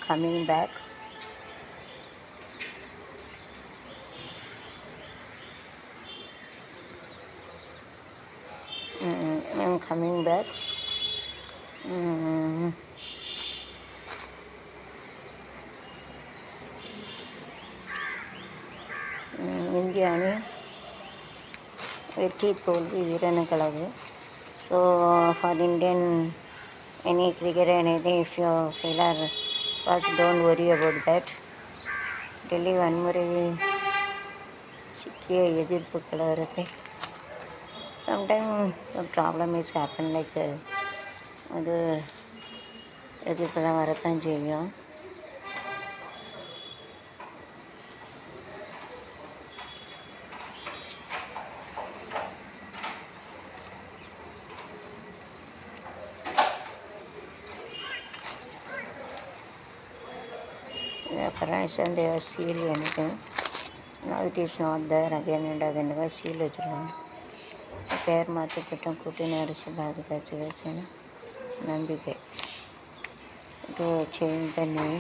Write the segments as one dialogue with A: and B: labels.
A: coming back. Mm, I'm coming back. Mm. ம், இந்திய அணி வெற்றி தோல்வி வீரனுக்களவு so for Indian any cricket anything if you feel are first don't worry about that Delhi வன்முறை சிக்கிய எதிர்ப்பு கலவரத்தை sometime problem is happen like அது எதிர்ப்பெல்லாம் வரத்தான் செய்யும் அப்புறம் they are seal anything now it is not there again and again சீல் வச்சுருவாங்க பெயர் மாற்று திட்டம் கூட்டணி அரசு பாதுகாத்து வச்சுன்னு நம்பிக்கை டு சேஞ்ச் த நேம்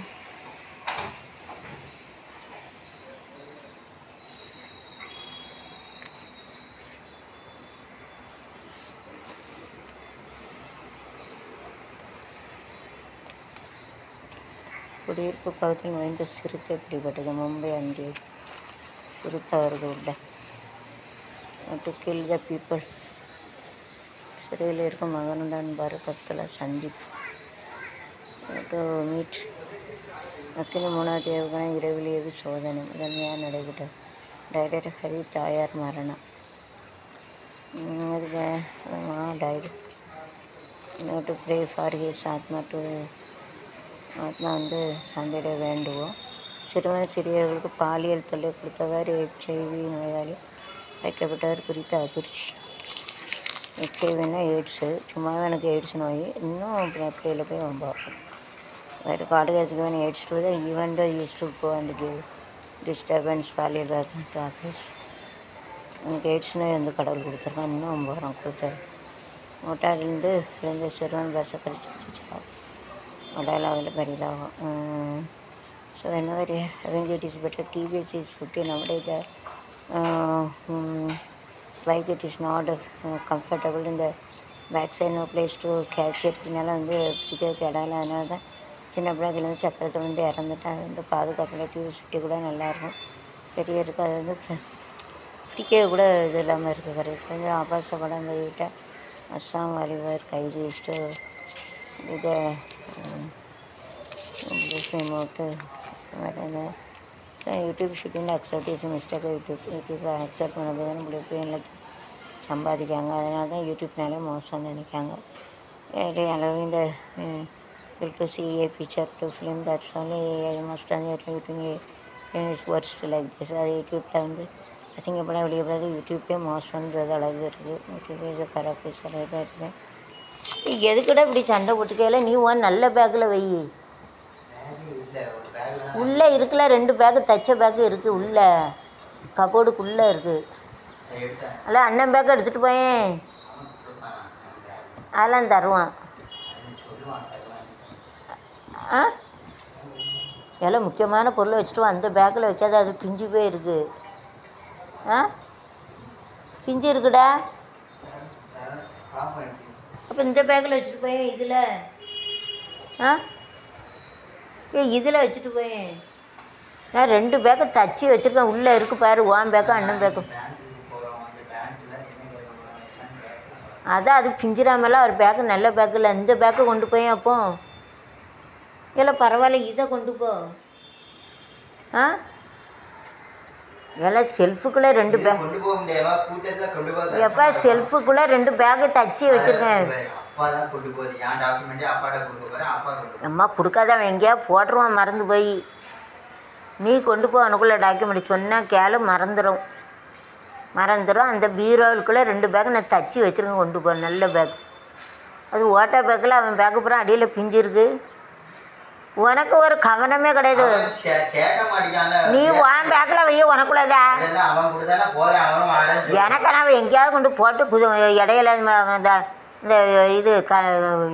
A: குடியிருப்பு பகுதியில் நுழைந்த சிறுத்தை பிடிபட்டது மும்பை அங்கே சிறுத்தை வருது உள்ள டு கில் த பீப்புள் சிறையில் இருக்கும் மகனுடன் பருக்கத்தில் சந்திப்பு டு மீட் மக்கள் மூணாவது ஏவுகணை விரைவில் ஏவி சோதனை முதன்மையாக நடைபெற்றது டைரக்டர் ஹரி தாயார் மரணம் ம், அதுக்கு tied to pray for his ஆத்மா டு ஆத்மா வந்து சந்திட வேண்டுவோம் சிறுவன் சிறியவர்களுக்கு பாலியல் தொல்லை கொடுத்தவர் ஹெச்ஐவி நோயாளி வைக்கப்பட்டவர் குறித்த அதிர்ச்சி ஹெச்ஐவின்னா எய்ட்ஸு சும்மாவே எனக்கு எய்ட்ஸ் நோய் இன்னும் பிள்ளையில் போய் ரொம்ப வேறு காடுகாச்சுக்கு வேணும் எய்ட்ஸ் டூ தான் ஈவன் தான் use to go and give disturbance பாலியல் டாக்கர்ஸ் எனக்கு எய்ட்ஸ் நோய் வந்து கடவுள் கொடுத்துருக்கான் இன்னும் ரொம்ப வரம் கொடுத்தாரு மோட்டார்லேருந்து விழுந்த சிறுவன் பஸ்ஸை கழிச்சு சாவு உடலாவில் பெரிதாகும் so whenever you are having it is better TVS is 50 nowadays the uh, um, bike it is not uh, comfortable in the back side no place to catch it இதனால வந்து பிடிக்கிறதுக்கு இடம் இல்லை அதனால தான் சின்ன பிள்ளைகள் வந்து சக்கரத்தில் வந்து இறந்துட்டா அது வந்து பாதுகாப்பில் டிவி ஃபிஃப்டி கூட நல்லாயிருக்கும் பெரிய இருக்குது அது வந்து ப- பிடிக்க கூட இது இல்லாமல் இருக்குது கரெக்ட் கொஞ்சம் ஆபாச படம் விட்டால் அஸ்ஸாம் வாலிபர் கைது வச்சுட்டு இதை ரிமோட்டு வரேன் YouTube shooting accept is mistake YouTube YouTube accept பண்ண போய் தானே ப்ளூ சம்பாதிக்காங்க அதனால தான் யூடியூப்னாலே மோசம்னு நினைக்காங்க very allowing the uh, people to see a picture to film that's only I must have YouTube is worst like this அது யூடியூப்பில் வந்து அசிங்கப்பட வெளியப்படாது யூடியூப்பே மோசம்ன்றது அளவு இருக்குது யூடியூப் இது கரப்பு சில இதாக இருக்குது நீ எதுக்குடா இப்படி சண்டை போட்டுக்கையில நீ ஒன் நல்ல பேக்கில் வை உள்ளே இருக்குல்ல ரெண்டு பேக்கு தச்ச பேக்கு இருக்குது உள்ளே கபோர்டுக்குள்ளே இருக்குது அல்ல அண்ணன் பேக்கை எடுத்துகிட்டு போயேன் அதெல்லாம் தருவான் ஆ எல்லாம் முக்கியமான பொருளை வச்சுட்டு வா, அந்த பேக்கில் வைக்காத அது பிஞ்சு போய் இருக்கு ஆ பிஞ்சு இருக்குடா அப்போ இந்த பேக்கில் வச்சுட்டு போய் இதில் ஆ ஏ இதில் வச்சுட்டு போய் நான் ரெண்டு பேக்கை தச்சு வச்சுருக்கேன் உள்ளே இருக்கு பாரு ஓன் பேக்கும் அண்ணன் பேக்கும் அதான் அது பிஞ்சிராமலாம் ஒரு பேக்கு நல்ல பேக்கில் இந்த பேக்கை கொண்டு போய் அப்போ இல்லை பரவாயில்ல இதை கொண்டு போ ஆ எல்லாம் செல்ஃபுக்குள்ளே ரெண்டு பேக்
B: கொண்டு போக முடியாதா கூட்டத்துல கொண்டு போக
A: எப்போ செல்ஃபுக்குள்ளே ரெண்டு பேக்கை தச்சு வச்சுருக்கேன்
B: அப்பா தான் கொண்டு போகுது என் டாக்குமெண்ட் அப்பாட்ட கொடுக்க போறேன் அப்பா கொண்டு போறேன்
A: அம்மா கொடுக்காதவன் எங்கேயா போட்டுருவான் மறந்து போய் நீ கொண்டு போ அவனுக்குள்ளே டாக்குமெண்ட் சொன்னால் கேளு மறந்துடும் மறந்துடும் அந்த பீரோவுக்குள்ளே ரெண்டு பேக் நான் தச்சு வச்சுருக்கேன் கொண்டு போ நல்ல பேக் அது ஓட்டா பேக்கில் அவன் பேக்கு பூரா அடியில் பிஞ்சு இருக்கு உனக்கு ஒரு கவனமே கிடையாது
B: அவன் கே- கேட்க மாட்டேங்கான்ல
A: நீ உன் பேக்கில் வை உனக்குள்ளதா
B: அதெல்லாம் அவன் கூட தானே போறேன் அவனும் வரேன்னு சொல்லி-
A: எனக்கு நான் எங்கேயாவது கொண்டு போட்டு புது இடையில ம- இந்த இந்த இது க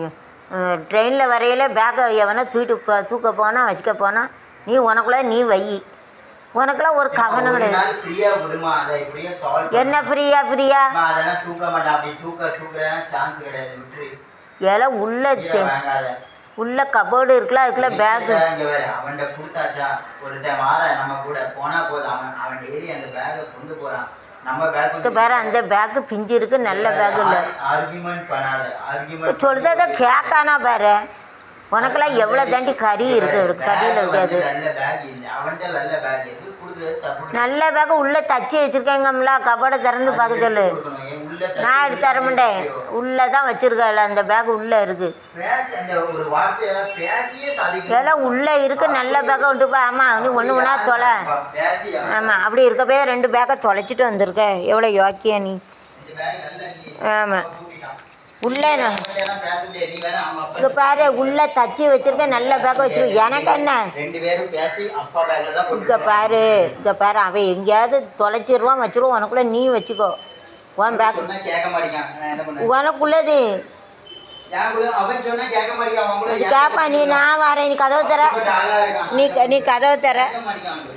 A: ட்ரெயினில் வரையில பேக்கை எவனா தூக்கிட்டு போ- தூக்க போனால் வச்சுக்க போனால் நீ உனக்குள்ள நீ வை உனக்குலாம் ஒரு கவனம்
B: ஒரு
A: கிடையாது
B: நாள் ஃப்ரீயா விடுமா அதை இப்படியே சால்வ்
A: என்ன ஃப்ரீயா ஃப்ரீயா
B: அதெல்லாம் தூக்க மாட்டேன் அப்படி தூக்க தூக்குறேன் சான்ஸ் கிடையாது விட்டுரு
A: எல்லாம் உள்ள
B: கீழே
A: செ-
B: வாங்காத
A: உள்ள கபோர்டு இருக்குல்ல அதுக்குள்ள பேக்கு
B: விஷயத்த இங்க வேற அவன்கிட்ட கொடுத்தாச்சா ஒரு டைம் வார நம்ம கூட போனா போதும் அவன் அவன் டெய்லி அந்த பேக்கை கொண்டு போறான் நம்ம பேக்
A: பாரு அந்த பேக்கு பிஞ்சு இருக்கு நல்ல பேக் இல்லை
B: ஆர்குமெண்ட் பண்ணாத ஆர்குமெண்ட்
A: சொல்றத கேட்கானா பாரு உனக்கெல்லாம் எவ்வளோ தாண்டி கறி இருக்கு ஒரு கறியில் இருக்காது
B: நல்ல பேக் இல்ல அவன்கிட்ட நல்ல பேக் இருக்கு கொடுக்குறது தப்பு கிடையாது.
A: நல்ல பேக்கு உள்ள தச்சு வச்சிருக்கேங்கம்ல கபோர்டை திறந்து பார்க்க சொல்லு
B: கொடுக்கணும். ஏன் உள்ள தட்டி
A: நான் எடுத்து தர மாட்டேன் உள்ளே தான் வச்சிருக்கல அந்த பேக் உள்ளே இருக்கு
B: பேசி அந்த ஒரு வார்த்தையை பேசியே சாதிக்கணும்
A: எல்லாம் உள்ளே இருக்கு நல்ல பேக்கை விட்டு போ ஆமாம் நீ ஒன்று ஒன்றா தொலை
B: பேசி
A: ஆமாம் அப்படி இருக்கப்பே ரெண்டு பேக்கை தொலைச்சிட்டு வந்திருக்க எவ்வளோ யோக்கியா நீ
B: இந்த பேக் நல்ல நீ
A: ஆமாம்
B: தூக்கிட்டான்.
A: உள்ளே நான்
B: அவன்கிட்டலாம் பேச முடியாது. நீ வேணா அவங்க அப்பா
A: இங்கே பாரு உள்ளே தச்சு வச்சிருக்க நல்ல பேக்கை வச்சிருக்க எனக்கு என்ன
B: ரெண்டு பேரும் பேசி அப்பா பேக்ல தான்
A: இங்கே பாரு இங்கே பாரு அவன் எங்கேயாவது தொலைச்சிருவான் வச்சிருவான் உனக்குள்ளே நீ வச்சுக்கோ உன் பேக்
B: சொன்னா கேட்க மாட்டேங்கான் நான் என்ன பண்ணேன்
A: உனக்குள்ளது
B: என் கூட அவன் சொன்னா கேட்க மாட்டேங்கான் அவன் கூட
A: கேப்பா நீ நான் வரேன் நீ கதவை தர
B: இப்ப ஆளா இருக்கான்.
A: நீ க- நீ கதவை தர
B: கேட்க மாட்டேங்கான் அவன்.